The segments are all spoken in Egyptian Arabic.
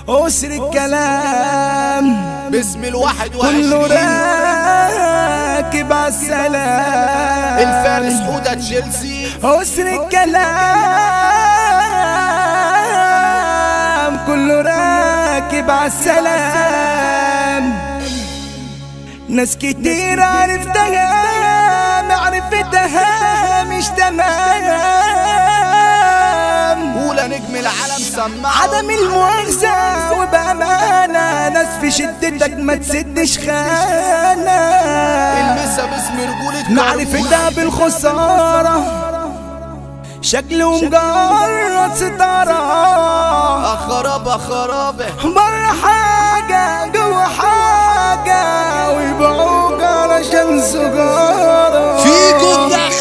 أسر الكلام باسم الواحد كله وعشرين راكب عالسلام الفارس حودة تشيلسي أسر الكلام كله راكب عالسلام ناس كتير عرفتها معرفتها مش تمام أولى نجم العالم سماعة عدم المؤاخذة وبأمانة ناس في شدتك ما تسدش خانة المسا باسم رجولة معرفتها بالخسارة شكله مجرد ستارة خرابة خرابة بره حاجة جوه حاجة ويبيعوك علشان سجارة فيكو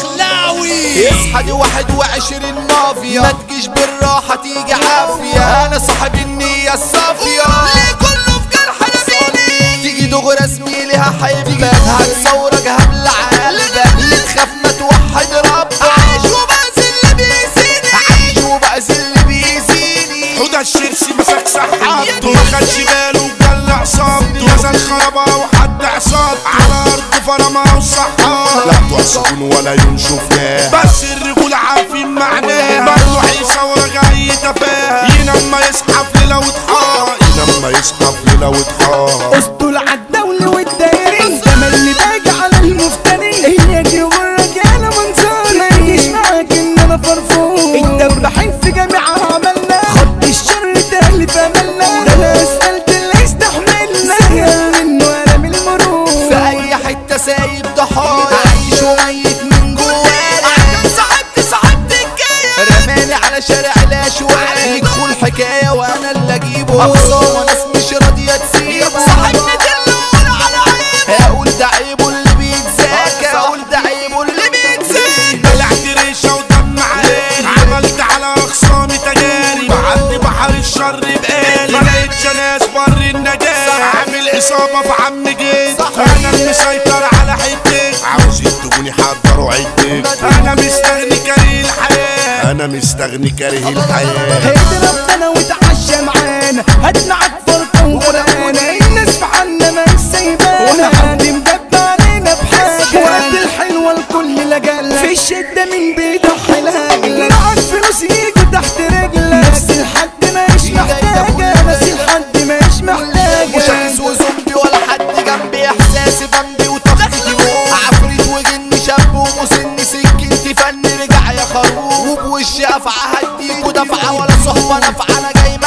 الدخلاوي اصحى دي واحد وعشرين مافيا ما تجيش بالراحة تيجي عافية انا صاحب النية الصافية ليه كله في جرح نبيني تيجي دغري زميلي هحبك هتصورك هبلع قلبك اللي تخاف ما توحد ربك عايش وبأذي اللي بيأذيني عايش وبأذي اللي بيأذيني حوده الشرسي مسك سحابته ما خدش باله وجل عصابته نزل خربه وحد عصابته على ارض فرمه وصحابه لا بتوع سجون ولا يوم شفناه بس الرجول عارفين معناه برضه هيصور جاي تفاه ينام ما يصحى في ليله وضحاه ينام ما يصحى في ليله وضحاه اسطول عالدولة والدايرين ده اللي باجي على المفتري هي دي والرجالة منظر ما يجيش معاك ان انا فرفور الدبحين في جميع عملنا خط الشر تالف املنا ده انا اسألت اللي يستحملنا سهل منه انا من المرور في اي حتة سايب ضحايا عايش وميت من جوايا عشان صاحبت صاحبت الجاية رماني على شارع الاشواق يدخل حكاية وانا اللي اجيبه اخصام وناس مش راضية تسيبه صاحبني دلونا على عيبه اقول ده عيبه اللي بيتذاكى اقول ده عيبه اللي بيتذاكى بلعت ريشه ودم عليه عملت على اخصامي تجاري بعدي بحر الشر بقالي ما لقيتش ناس بر النجاة عامل اصابه في عم جيت انا المسيطر على حتتي عاوزين تكوني حضروا عدتك انا مستغني كاره الحياه انا مستغني كاره الحياه اضرب انا وتعشى معانا هات معاك فرقة وقرآن الناس في حالنا ما سايبانا حد مدب علينا بحاجة وقت الحلوة الكل لجلة في الشدة من بيضحي الهجلة معاك فلوس يجوا تحت رجلك نفس الحد مش محتاجة نفس الحد مش محتاجة مشاكس وزومبي ولا حد جنبي احساسي بمبي وطاقتي موت عفريت وجن شاب ومسن سكنتي فن رجع يا خروف وبوشي افعى هديك ودفعة ولا صحبة نافعة انا جاي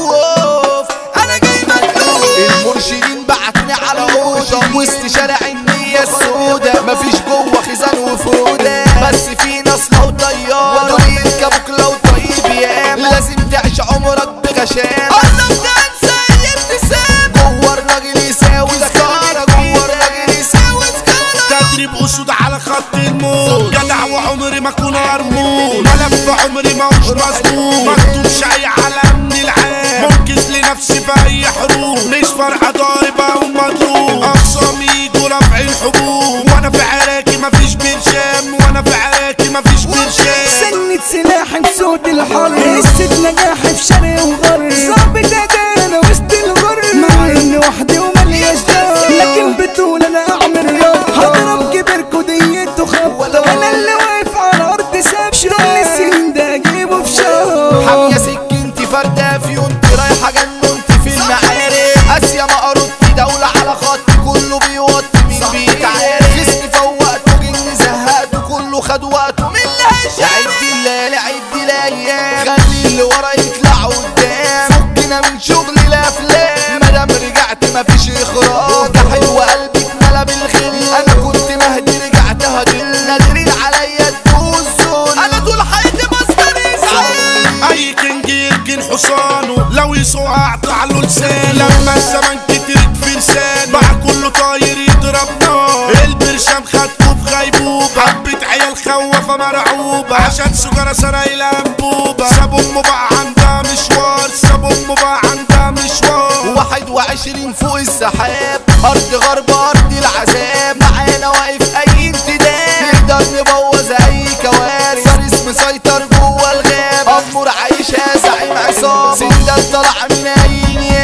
متلوف انا جاي متلوف المرشدين بعتني على اوضة وسط شارع النية السودة مفيش جوه خزان وفودة بس في ناس لو طيارة ودول يركبوك لو طيب يام لازم تعيش عمرك بغشام الله تنسى ابتسام جوه الراجل يساوي سكارة جوه الراجل يساوي سكارة تدريب اسود على خط الموت جدع وعمري ما اكون هرمون ملف عمري ما هوش مظبوط مكتوب شاي على من العام منقذ لنفسي في اي حروب مش فارقه ضارب او مضروب اقسام يجوا رفع الحبوب وانا في عراكي مفيش برشام وانا في عراكي مفيش برشام سنة سلاحي بصوت الحر قصة نجاحي في شرق وغرب ظابط أدانا وسط الغر مع إني وحدي وملياش دار لكن بتقول أنا أعمل رب هضرب كبركوا ديته خبطة أنا اللي واقف على أرض ساب شغل السنين ده أجيبه في شهر حامية سكنتي فردة فيونتي رايحة جنونتي في المعارف اسيا مقروتي دولة على خط كله بيوطي مين بيتعارف جسمي فوقته جن زهقته كله خد وقته من الهشام عد الليالي عد الايام خلي اللي ورا يطلع قدام فكنا من شغل الافلام مادام رجعت مفيش اخراج ده حلو قلبي اتملى بالخل انا كنت مهدي رجعت هدل نادرين عليا تدوسون انا طول حياتي مصدر اسعاد اي كنج يركن حصانه لو يسوق اقطع له لسان لما الزمن كترت في لسان بقى كله طاير يضرب نار البرشام خدته في غيبوبة حبة عيال خوفة مرعوبة عشان سجارة سرايل انبوبة ساب امه بقى عندها مشوار ساب امه بقى عندها مشوار واحد وعشرين فوق السحاب أرض غرب أرض العذاب معانا واقف أي انتداب نقدر نبوظ أي كوارث فارس مسيطر جوه الغاب أمور عايشها زعيم عصام سندال طلع من أي نياب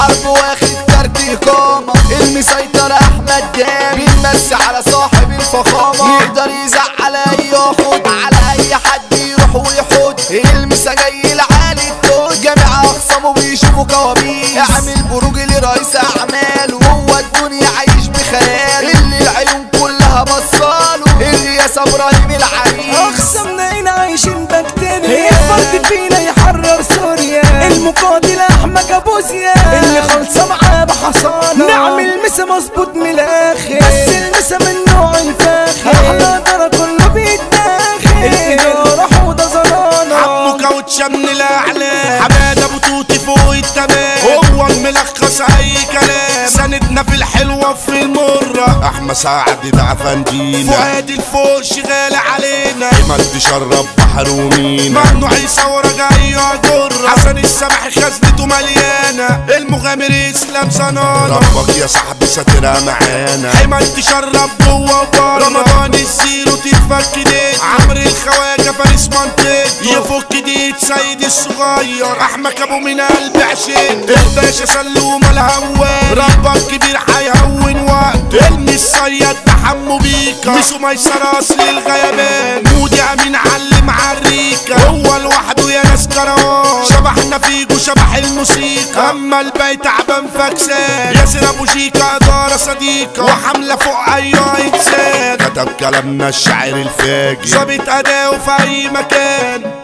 الحرب واخد كارت اقامة المسيطر احمد دامي بيمس على صاحب الفخامة يقدر يزعل اي ياخد على اي حد يروح ويحط المسا جاي لعالي التوت جامع اخصامه بيشوفوا كوابيس اعمل بروج لرئيس اعماله هو الدنيا عايش بخياله اللي العيون كلها بصاله الرياسة ابراهيم العريس اخصمنا هنا عايشين بكتيريا الفرد فينا يحرر سوريا المقاتل احمد ابو زياد اللي خلصه معاه بحصانه نعمل مسا مظبوط من الاخر بس المسا من نوع الفاخر احلى ترى كله بيتاخر الاداره حوضه زرانه عمو كاوتشة من الاعلام حماد ابو توتي فوق التمام هو الملخص اي كلام سندنا في الحلوة في المرة احمد سعد ده فندينا فؤاد الفوق شغال علينا ايمن تشرب بحر ومينا ممنوع يصور جاي يجر حسن السمح خزنته مليانة المغامر اسلام صنانة ربك يا صاحبي ساترها معانا ايمن تشرب جوه وبره رمضان الزيرو تتفك ديت عمرو الخواجة فارس منطقة يفك ديت سيد الصغير احمد ابو من قلب عشيت الباشا سلوم الهوان ربك كبير هيهون وقت ارمي الصياد تحمو بيكا مشوا ميسر اصل الغيابان مودي امين علم عالريكا هو لوحده يا ناس كروان شبحنا فيجو شبح الموسيقى اما الباقي تعبان فاكسان ياسر ابو شيكا اداره صديقه وحمله فوق اي انسان كتب كلامنا الشاعر الفاجر ظابط اداؤه في اي مكان